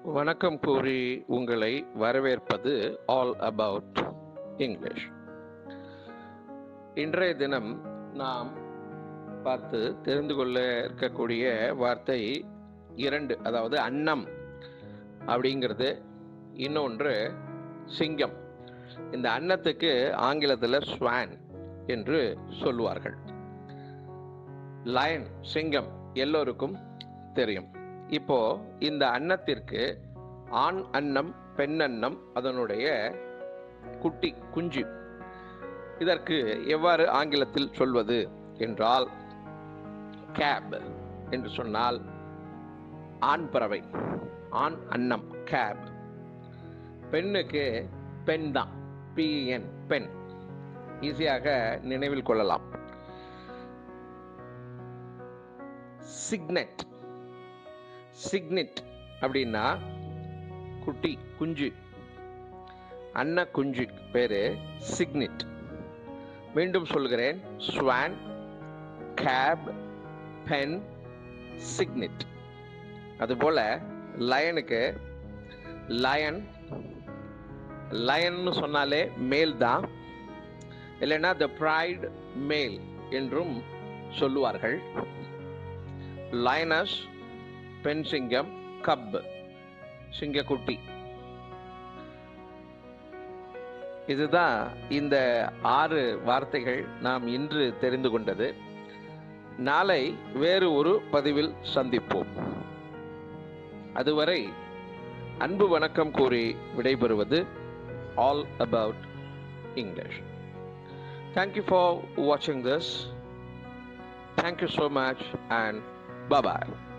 வணக்கம் கூறி உங்களை வரவேற்பது ஆல் அபவுட் இங்கிலீஷ் இன்றைய தினம் நாம் பார்த்து தெரிந்து கொள்ள இருக்கக்கூடிய வார்த்தை இரண்டு அதாவது அன்னம் அப்படிங்கிறது இன்னொன்று சிங்கம் இந்த அன்னத்துக்கு ஆங்கிலத்தில் ஸ்வான் என்று சொல்லுவார்கள் லயன் சிங்கம் எல்லோருக்கும் தெரியும் இப்போ இந்த அன்னத்திற்கு ஆண் அன்னம் பெண் அன்னம் அதனுடைய குட்டி குஞ்சு இதற்கு எவ்வாறு ஆங்கிலத்தில் சொல்வது என்றால் கேப் என்று சொன்னால் ஆண் பறவை ஆண் அன்னம் கேப் பெண்ணுக்கு பெண் தான் பிஎன் பெண் ஈஸியாக நினைவில் கொள்ளலாம் சிக்னெட் சிக்னெட் அப்படின்னா குட்டி குஞ்சு அன்ன குஞ்சு பேரு சிக்னெட் மீண்டும் சொல்கிறேன் ஸ்வான் கேப் பென் சிக்னெட் அதுபோல லயனுக்கு லயன் லயன்னு சொன்னாலே மேல் தான் இல்லைன்னா த ப்ரைட் மேல் என்றும் சொல்லுவார்கள் லயனஸ் பெண் சிங்கம் கப் சிங்கக்குட்டி இதுதான் இந்த ஆறு வார்த்தைகள் நாம் இன்று தெரிந்து கொண்டது நாளை வேறு ஒரு பதிவில் சந்திப்போம் அதுவரை அன்பு வணக்கம் கூறி விடைபெறுவது all about English thank you for வாட்சிங் this thank you so much and bye bye